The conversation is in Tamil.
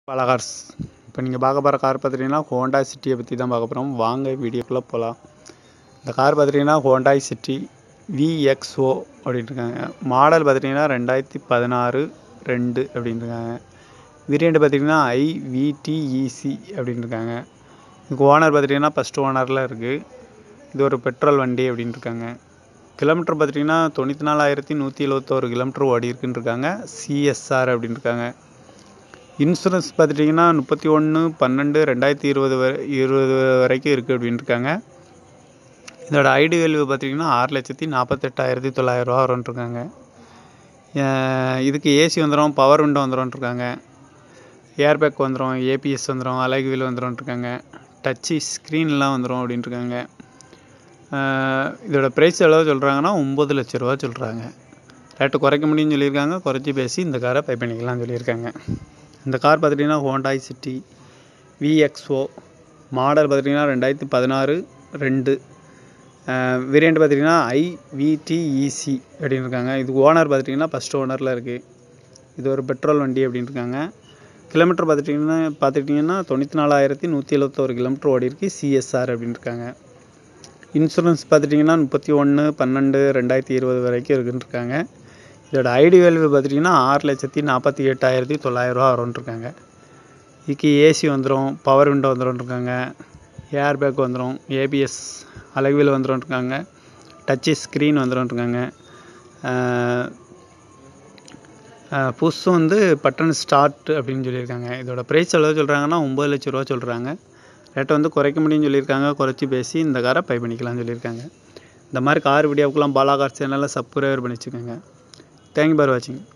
பல கார்ஸ் இப்போ நீங்கள் பார்க்க போகிற கார் பார்த்துட்டிங்கன்னா ஹோண்டா சிட்டியை பற்றி தான் பார்க்க போகிறோம் வாங்க வீடியோக்குள்ளே போகலாம் இந்த கார் பார்த்துட்டிங்கன்னா ஹோண்டாய் சிட்டி விஎக்ஸ்ஓ அப்படின்னு இருக்காங்க மாடல் பார்த்துட்டிங்கன்னா ரெண்டாயிரத்தி பதினாறு ரெண்டு அப்படின்னு இருக்காங்க வேரியண்ட் பார்த்திங்கன்னா ஐவிடிஇசி அப்படின்னு இருக்காங்க இதுக்கு ஓனர் பார்த்துட்டிங்கன்னா ஃபஸ்ட் ஓனரில் இருக்குது இது ஒரு பெட்ரோல் வண்டி அப்படின்னு இருக்காங்க கிலோமீட்டர் பார்த்துட்டிங்கன்னா தொண்ணூற்றி நாலாயிரத்தி நூற்றி எழுபத்தோரு கிலோமீட்டர் ஓடி இருக்குன்னு இருக்காங்க சிஎஸ்ஆர் அப்படின்னு இருக்காங்க இன்சூரன்ஸ் பார்த்துட்டிங்கன்னா முப்பத்தி ஒன்று பன்னெண்டு ரெண்டாயிரத்தி இருபது வரை இருபது வரைக்கும் இருக்குது அப்படின்னு இருக்காங்க இதோட ஐடி வேல்யூ பார்த்திங்கன்னா ஆறு லட்சத்தி நாற்பத்தெட்டாயிரத்தி தொள்ளாயிரரூவா வரும்ன்ட்ருக்காங்க இதுக்கு ஏசி வந்துடும் பவர் விண்டோ வந்துடும்ன்ட்ருக்காங்க ஏர் பேக் வந்துடும் ஏபிஎஸ் வந்துடும் அலைகு வீல் வந்துடும்ன்ட்ருக்காங்க டச்சு ஸ்க்ரீன்லாம் வந்துடும் அப்படின்ட்டுருக்காங்க இதோட ப்ரைஸ் எவ்வளோ சொல்கிறாங்கன்னா ஒம்பது லட்ச ரூபா சொல்கிறாங்க ரேட்டு குறைக்க முடியும்னு சொல்லியிருக்காங்க குறைச்சி பேசி இந்த காரை பை பண்ணிக்கலாம்னு சொல்லியிருக்காங்க இந்த கார் பார்த்துட்டிங்கன்னா ஹோண்டாய் சிட்டி விஎக்ஸ்ஓ மாடல் பார்த்துட்டிங்கன்னா ரெண்டாயிரத்தி பதினாறு ரெண்டு வேரியண்ட் பார்த்திங்கன்னா ஐவிடிஇசி அப்படின்னு இருக்காங்க இது ஓனர் பார்த்துட்டிங்கன்னா ஃபஸ்ட் ஓனரில் இருக்குது இது ஒரு பெட்ரோல் வண்டி அப்படின்னு இருக்காங்க கிலோமீட்டர் பார்த்துட்டிங்கன்னா பார்த்துட்டிங்கன்னா தொண்ணூற்றி நாலாயிரத்தி நூற்றி எழுபத்தோரு கிலோமீட்டர் ஓடி இருக்கு சிஎஸ்ஆர் அப்படின்னு இருக்காங்க இன்சூரன்ஸ் பார்த்துட்டிங்கன்னா முப்பத்தி ஒன்று பன்னெண்டு ரெண்டாயிரத்தி இருபது வரைக்கும் இருக்குன்னு இருக்காங்க இதோட ஐடி வேல்யூ பார்த்துட்டிங்கன்னா ஆறு லட்சத்தி நாற்பத்தி எட்டாயிரத்தி தொள்ளாயிரரூவா வரும்ன்ட்ருக்காங்க இதுக்கு ஏசி வந்துடும் பவர் விண்டோ வந்துடும்ன்ட்ருக்காங்க ஏர் பேக் வந்துடும் ஏபிஎஸ் அலகுவில் வந்துடும்ன்ட்ருக்காங்க டச்சு ஸ்க்ரீன் வந்துடும்ன்ட்ருக்காங்க புதுசு வந்து பட்டன் ஸ்டார்ட் அப்படின்னு சொல்லியிருக்காங்க இதோட ப்ரைஸ் எவ்வளோ சொல்கிறாங்கன்னா ஒம்பது லட்ச ரூபா சொல்கிறாங்க ரேட்டை வந்து குறைக்க முடியும்னு சொல்லியிருக்காங்க குறைச்சி பேசி இந்த காரை பை பண்ணிக்கலாம்னு சொல்லியிருக்காங்க இந்த மாதிரி கார் வீடியோவுக்குலாம் பாலா கார் சேனலில் சப்ஸ்கிரைபர் பண்ணி வச்சுக்கோங்க தேங்க்யூ ஃபார் வாட்சிங்